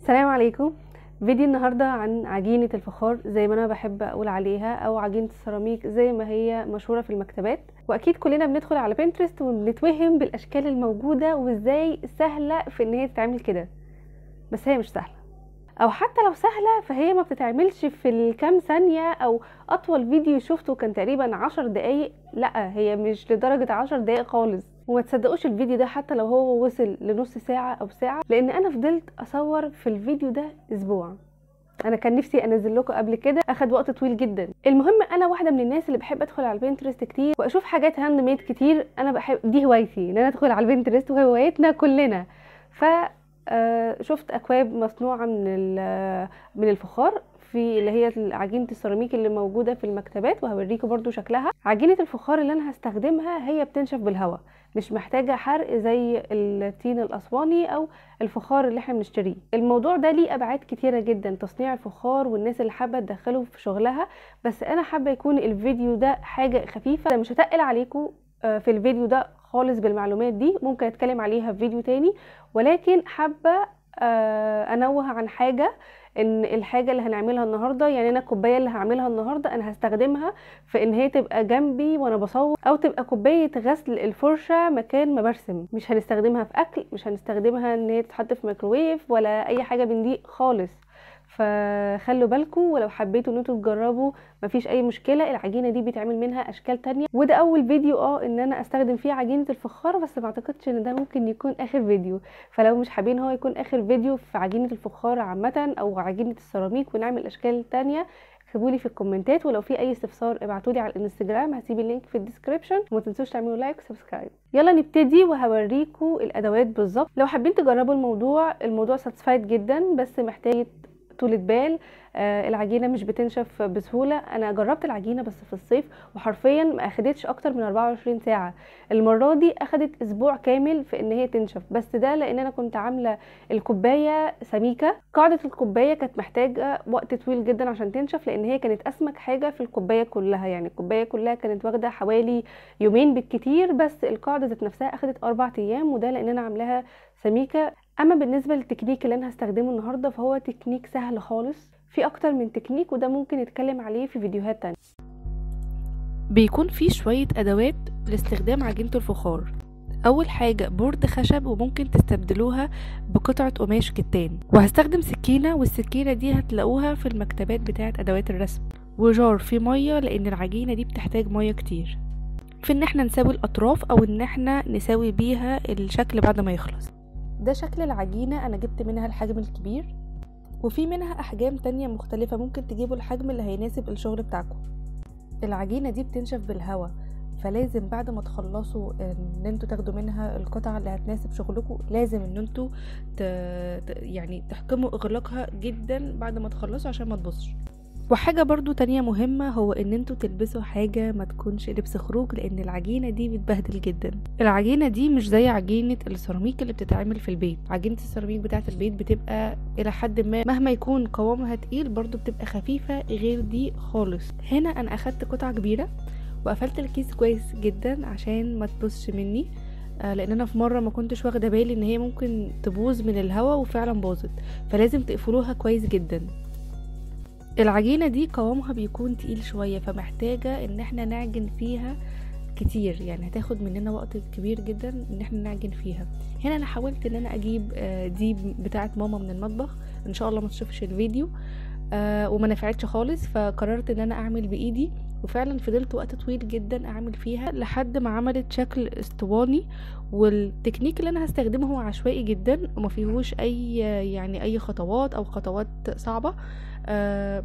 السلام عليكم فيديو النهاردة عن عجينة الفخار زي ما أنا بحب أقول عليها أو عجينة السيراميك زي ما هي مشهورة في المكتبات وأكيد كلنا بندخل على بنترست وبنتوهم بالأشكال الموجودة وإزاي سهلة في إن هي تتعمل كده بس هي مش سهلة أو حتى لو سهلة فهي ما بتتعملش في الكام ثانية أو أطول فيديو شفته كان تقريبا عشر دقايق لأ هي مش لدرجة عشر دقايق خالص وما تصدقوش الفيديو ده حتى لو هو وصل لنص ساعة أو ساعة لأن أنا فضلت أصور في الفيديو ده أسبوع انا كان نفسي انزل لكم قبل كده اخد وقت طويل جدا المهم انا واحده من الناس اللي بحب ادخل على البنترست كتير واشوف حاجات هاند ميد كتير انا بحب دي هوايتي ان انا ادخل على البنترست وهوايتنا كلنا ف آه، شفت اكواب مصنوعه من من الفخار في اللي هي عجينه السيراميك اللي موجوده في المكتبات وهوريكم برضو شكلها عجينه الفخار اللي انا هستخدمها هي بتنشف بالهواء مش محتاجه حرق زي التين الاسواني او الفخار اللي احنا بنشتريه الموضوع ده ليه ابعاد كتيره جدا تصنيع الفخار والناس اللي حابه تدخله في شغلها بس انا حابه يكون الفيديو ده حاجه خفيفه مش هتقل عليكم في الفيديو ده خالص بالمعلومات دي ممكن اتكلم عليها في فيديو تاني ولكن حابه انوه عن حاجه ان الحاجه اللي هنعملها النهارده يعني انا الكوبايه اللي هعملها النهارده انا هستخدمها في ان هي تبقى جنبي وانا بصور او تبقى كوبايه غسل الفرشه مكان ما برسم مش هنستخدمها في اكل مش هنستخدمها ان هي تتحط في ميكروويف ولا اي حاجه من دي خالص فخلوا بالكم ولو حبيتوا ان انتوا تجربوا مفيش اي مشكله العجينه دي بيتعمل منها اشكال تانية وده اول فيديو اه ان انا استخدم فيه عجينه الفخار بس ما اعتقدش ان ده ممكن يكون اخر فيديو فلو مش حابين هو يكون اخر فيديو في عجينه الفخار عامه او عجينه السيراميك ونعمل اشكال تانية اكتبوا لي في الكومنتات ولو في اي استفسار ابعتوا لي على الانستجرام هسيب اللينك في الديسكربشن وما تنسوش تعملوا لايك وسبسكرايب يلا نبتدي وهوريكم الادوات بالظبط لو حابين تجربوا الموضوع الموضوع ساتسفايد جدا بس محتاج طولة بال آه العجينة مش بتنشف بسهولة انا جربت العجينة بس في الصيف وحرفيا ما اخدتش اكتر من 24 ساعة المرة دي اخدت اسبوع كامل في ان هي تنشف بس ده لان انا كنت عاملة الكوباية سميكة قاعدة الكوباية كانت محتاجة وقت طويل جدا عشان تنشف لان هي كانت اسمك حاجة في الكوباية كلها يعني الكوباية كلها كانت واخدة حوالي يومين بالكتير بس القاعدة ذات نفسها اخدت اربع ايام وده لان انا عاملاها سميكة اما بالنسبه للتكنيك اللي انا هستخدمه النهارده فهو تكنيك سهل خالص في اكتر من تكنيك وده ممكن نتكلم عليه في فيديوهات تانية بيكون في شويه ادوات لاستخدام عجينه الفخار اول حاجه بورد خشب وممكن تستبدلوها بقطعه قماش كتان وهستخدم سكينه والسكينه دي هتلاقوها في المكتبات بتاعه ادوات الرسم وجار فيه ميه لان العجينه دي بتحتاج ميه كتير في ان احنا نساوي الاطراف او ان احنا نساوي بيها الشكل بعد ما يخلص ده شكل العجينة أنا جبت منها الحجم الكبير وفي منها أحجام تانية مختلفة ممكن تجيبوا الحجم اللي هيناسب الشغل بتاعكم العجينة دي بتنشف بالهواء فلازم بعد ما تخلصوا ان انتوا تاخدوا منها القطعة اللي هتناسب شغلكم لازم ان انتوا ت... يعني تحكموا اغلاقها جدا بعد ما تخلصوا عشان ما تبصش وحاجة برضو تانية مهمة هو ان انتوا تلبسوا حاجة ما تكونش لبس خروج لان العجينة دي بتبهدل جدا العجينة دي مش زي عجينة السيراميك اللي بتتعمل في البيت عجينة السيراميك بتاعة البيت بتبقى الى حد ما مهما يكون قوامها تقيل برضو بتبقى خفيفة غير دي خالص هنا انا اخدت قطعة كبيرة وقفلت الكيس كويس جدا عشان ما تبصش مني لان انا في مره ما كنتش واخده بالي ان هي ممكن تبوظ من الهواء وفعلا باظت فلازم تقفلوها كويس جدا العجينة دي قوامها بيكون تقيل شوية فمحتاجة ان احنا نعجن فيها كتير يعني هتاخد مننا وقت كبير جدا ان احنا نعجن فيها هنا انا حاولت ان انا اجيب دي بتاعه ماما من المطبخ ان شاء الله ما تشوفش الفيديو آه وما نفعتش خالص فقررت ان انا اعمل بايدي وفعلا فضلت وقت طويل جدا اعمل فيها لحد ما عملت شكل اسطواني والتكنيك اللي انا هستخدمه هو عشوائي جدا وما فيهوش اي يعني اي خطوات او خطوات صعبه آه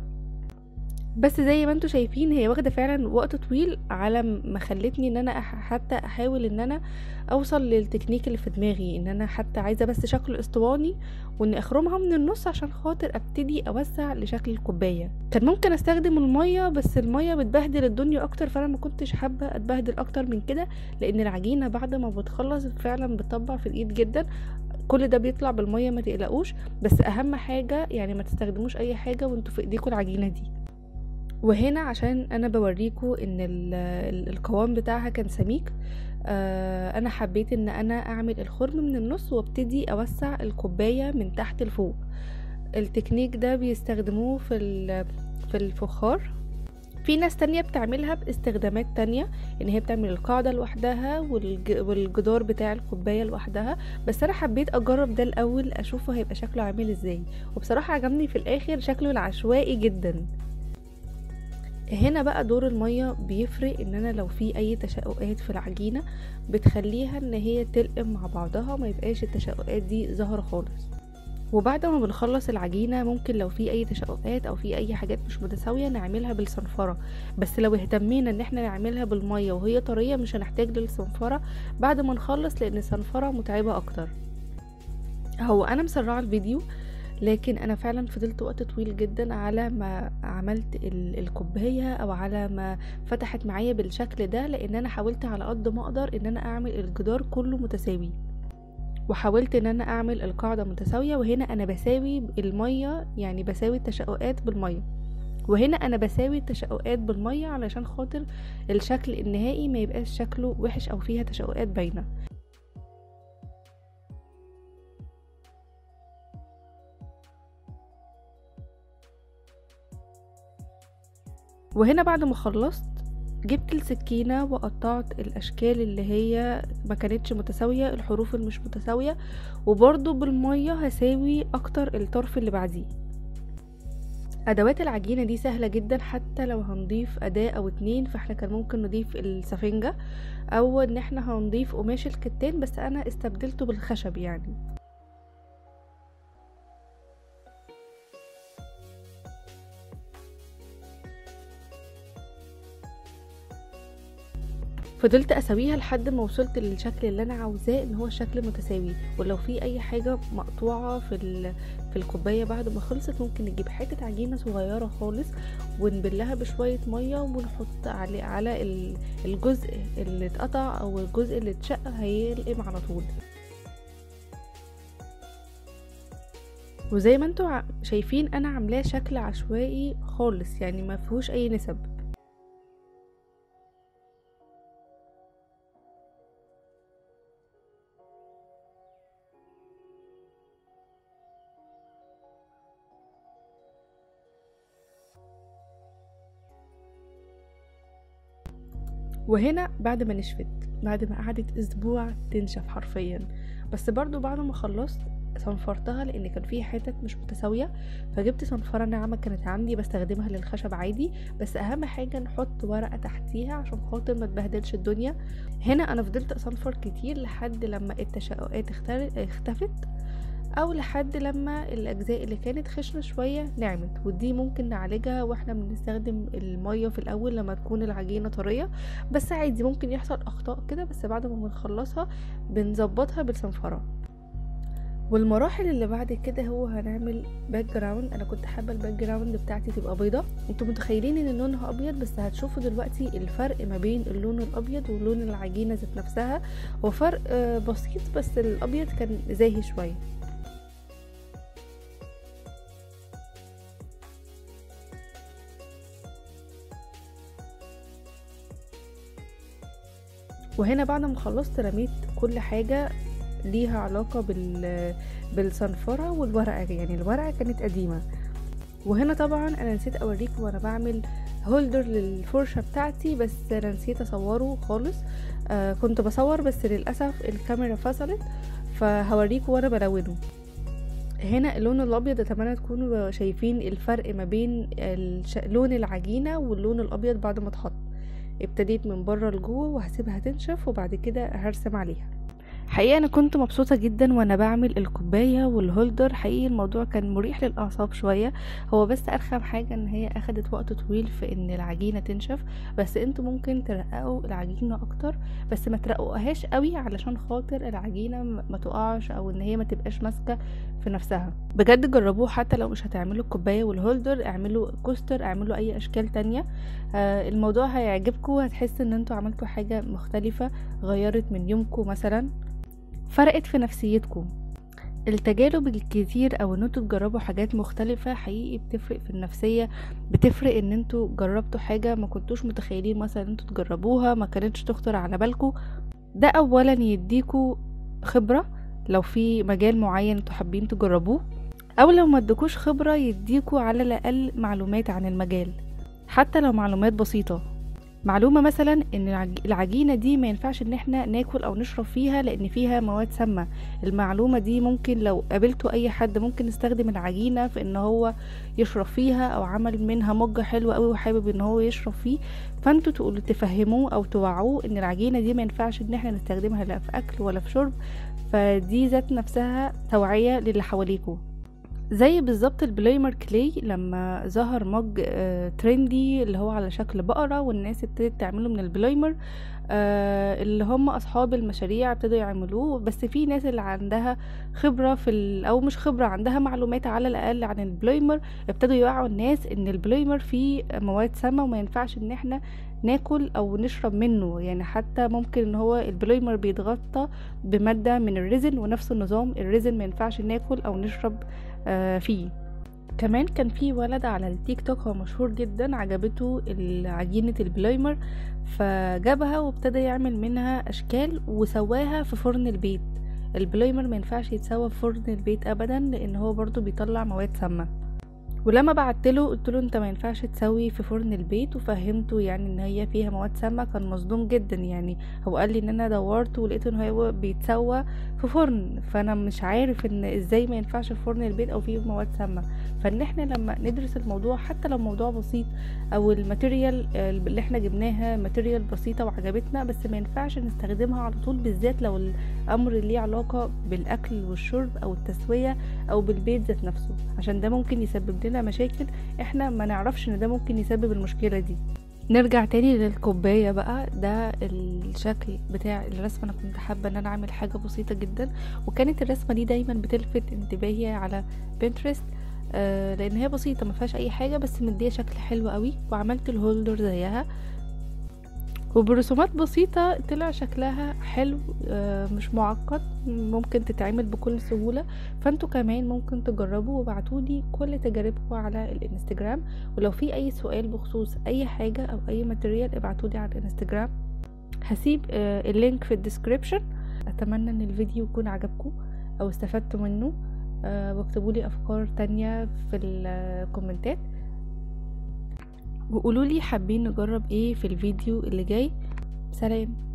بس زي ما انتم شايفين هي واخده فعلا وقت طويل على ما خلتني ان انا حتى احاول ان انا اوصل للتكنيك اللي في دماغي ان انا حتى عايزه بس شكل اسطواني وان اخرمها من النص عشان خاطر ابتدي اوسع لشكل الكوبايه كان ممكن استخدم الميه بس الميه بتبهدل الدنيا اكتر فانا ما كنتش حابه اتبهدل اكتر من كده لان العجينه بعد ما بتخلص فعلا بتطبع في الايد جدا كل ده بيطلع بالميه ما تقلقوش بس اهم حاجه يعني ما تستخدموش اي حاجه وانتوا في ايديكم العجينه دي وهنا عشان انا بوريكم ان القوام بتاعها كان سميك آه انا حبيت ان انا اعمل الخرم من النص وابتدي اوسع الكوبايه من تحت لفوق التكنيك ده بيستخدموه في في الفخار في ناس تانية بتعملها باستخدامات تانية ان هي بتعمل القاعدة لوحدها والجدار بتاع الكوباية لوحدها بس انا حبيت اجرب ده الاول اشوفه هيبقى شكله عامل ازاي وبصراحة عجبني في الاخر شكله العشوائي جدا هنا بقى دور المية بيفرق ان انا لو في اي تشققات في العجينة بتخليها ان هي تلقم مع بعضها ما يبقاش التشققات دي ظاهرة خالص وبعد ما بنخلص العجينة ممكن لو في اي تشققات او في اي حاجات مش متساوية نعملها بالصنفرة بس لو اهتمينا ان احنا نعملها بالمية وهي طرية مش هنحتاج للصنفرة بعد ما نخلص لان الصنفرة متعبة اكتر هو انا مسرعة الفيديو لكن انا فعلا فضلت وقت طويل جدا على ما عملت الكوبايه او على ما فتحت معايا بالشكل ده لان انا حاولت على قد ما اقدر ان انا اعمل الجدار كله متساوي وحاولت ان انا اعمل القاعده متساويه وهنا انا بساوي الميه يعني بساوي التشققات بالميه وهنا انا بساوي التشققات بالميه علشان خاطر الشكل النهائي ما يبقاش شكله وحش او فيها تشققات باينه وهنا بعد ما خلصت جبت السكينة وقطعت الأشكال اللي هي ما كانتش متساوية الحروف المش متساوية وبرضو بالمية هساوي أكتر الطرف اللي بعديه أدوات العجينة دي سهلة جدا حتى لو هنضيف أداة أو اتنين فاحنا كان ممكن نضيف السفنجة أو إن احنا هنضيف قماش الكتان بس أنا استبدلته بالخشب يعني فضلت اسويها لحد ما وصلت للشكل اللي انا عاوزاه ان هو شكل متساوي ولو في اي حاجه مقطوعه في في الكوبايه بعد ما خلصت ممكن نجيب حته عجينه صغيره خالص ونبلها بشويه ميه ونحط عليه على الجزء اللي اتقطع او الجزء اللي اتشق هيلقم على طول وزي ما انتوا شايفين انا عاملاه شكل عشوائي خالص يعني ما فيهوش اي نسب وهنا بعد ما نشفت بعد ما قعدت اسبوع تنشف حرفيا بس برضو بعد ما خلصت صنفرتها لان كان فيها حتت مش متساويه فجبت صنفره ناعمه كانت عندي بستخدمها للخشب عادي بس اهم حاجه نحط ورقه تحتيها عشان خاطر ما تبهدلش الدنيا هنا انا فضلت اصنفر كتير لحد لما التشققات اختفت او لحد لما الاجزاء اللي كانت خشنه شويه نعمت ودي ممكن نعالجها واحنا بنستخدم الميه في الاول لما تكون العجينه طريه بس عادي ممكن يحصل اخطاء كده بس بعد ما بنخلصها بنظبطها بالصنفره والمراحل اللي بعد كده هو هنعمل باك جراوند انا كنت حابه الباك جراوند بتاعتي تبقى بيضه انتوا متخيلين ان لونها ابيض بس هتشوفوا دلوقتي الفرق ما بين اللون الابيض ولون العجينه ذات نفسها هو فرق بسيط بس الابيض كان زاهي شويه وهنا بعد ما خلصت رميت كل حاجة ليها علاقة بال بالصنفرة والورقة يعني الورقة كانت قديمة وهنا طبعا انا نسيت اوريكم وانا بعمل هولدر للفرشة بتاعتي بس انا نسيت اصوره خالص آه كنت بصور بس للأسف الكاميرا فصلت فهوريكم وانا بلونه هنا اللون الابيض اتمنى تكونوا شايفين الفرق ما بين لون العجينة واللون الابيض بعد ما اتحط ابتديت من بره لجوه وهسيبها تنشف وبعد كده هرسم عليها حقيقة أنا كنت مبسوطة جدا وأنا بعمل الكوباية والهولدر حقيقي الموضوع كان مريح للأعصاب شوية هو بس أرخم حاجة إن هي أخدت وقت طويل في إن العجينة تنشف بس انتوا ممكن ترققوا العجينة أكتر بس ما ترققوهاش قوي علشان خاطر العجينة ما تقعش أو إن هي ما تبقاش ماسكة في نفسها بجد جربوه حتى لو مش هتعملوا الكوباية والهولدر اعملوا كوستر اعملوا أي أشكال تانية آه الموضوع هيعجبكم هتحس إن انتوا عملتوا حاجة مختلفة غيرت من يومكم مثلا فرقت في نفسيتكم التجارب الكتير او ان انتوا تجربوا حاجات مختلفة حقيقي بتفرق في النفسية بتفرق ان انتوا جربتوا حاجة ما كنتوش متخيلين مثلا انتوا تجربوها ما كانتش تخطر على بالكم ده اولا يديكوا خبرة لو في مجال معين انتوا حابين تجربوه او لو ما ادكوش خبرة يديكوا على الاقل معلومات عن المجال حتى لو معلومات بسيطة معلومة مثلا ان العج- العجينة دي ما ينفعش ان احنا ناكل او نشرب فيها لان فيها مواد سامة المعلومة دي ممكن لو قابلتوا اي حد ممكن يستخدم العجينة في ان هو يشرب فيها او عمل منها مج حلو قوي وحابب ان هو يشرب فيه فانتوا تقولوا تفهموه او توعوه ان العجينة دي ما ينفعش ان احنا نستخدمها لا في اكل ولا في شرب فدي ذات نفسها توعية للي حواليكوا زي بالظبط البلايمر كلاي لما ظهر مج آه، ترندي اللي هو على شكل بقرة والناس ابتدت تعمله من البلايمر آه، اللي هم اصحاب المشاريع ابتدوا يعملوه بس في ناس اللي عندها خبرة في ال... او مش خبرة عندها معلومات على الاقل عن البلايمر ابتدوا يوعوا الناس ان البلايمر فيه مواد سامة وما ينفعش ان احنا ناكل او نشرب منه يعني حتى ممكن ان هو البلايمر بيتغطى بمادة من الريزن ونفس النظام الريزن ما ينفعش ناكل او نشرب آه، فيه كمان كان في ولد على التيك توك هو مشهور جدا عجبته عجينة البلايمر فجابها وابتدى يعمل منها اشكال وسواها في فرن البيت البلايمر ما ينفعش يتسوى في فرن البيت ابدا لان هو برضو بيطلع مواد سامه ولما بعتله قلت له انت ما ينفعش تسوي في فرن البيت وفهمته يعني ان هي فيها مواد سامه كان مصدوم جدا يعني هو قال لي ان انا دورت ولقيت ان هو بيتسوى في فرن فانا مش عارف ان ازاي ما ينفعش في فرن البيت او فيه مواد سامه فان احنا لما ندرس الموضوع حتى لو موضوع بسيط او الماتيريال اللي احنا جبناها ماتيريال بسيطه وعجبتنا بس ما ينفعش نستخدمها على طول بالذات لو الامر ليه علاقه بالاكل والشرب او التسويه او بالبيت ذات نفسه عشان ده ممكن يسبب لنا مشاكل احنا ما نعرفش ان ده ممكن يسبب المشكله دي نرجع تاني للكوباية بقى ده الشكل بتاع الرسمة انا كنت حابة ان انا اعمل حاجة بسيطة جدا وكانت الرسمة دي دايما بتلفت انتباهي على بنترست آه لان هي بسيطة ما فيهاش اي حاجة بس مدية شكل حلو قوي وعملت الهولدر زيها وبرسومات بسيطة طلع شكلها حلو آه مش معقد ممكن تتعمل بكل سهولة فانتوا كمان ممكن تجربوا وابعتولي كل تجاربكم على الانستجرام ولو في اي سؤال بخصوص اي حاجة او اي ماتريال ابعتولي على الانستجرام هسيب آه اللينك في الديسكريبشن اتمنى ان الفيديو يكون عجبكم او استفدتوا منه آه واكتبولي افكار تانية في الكومنتات وقولولي حابين نجرب ايه في الفيديو اللي جاي سلام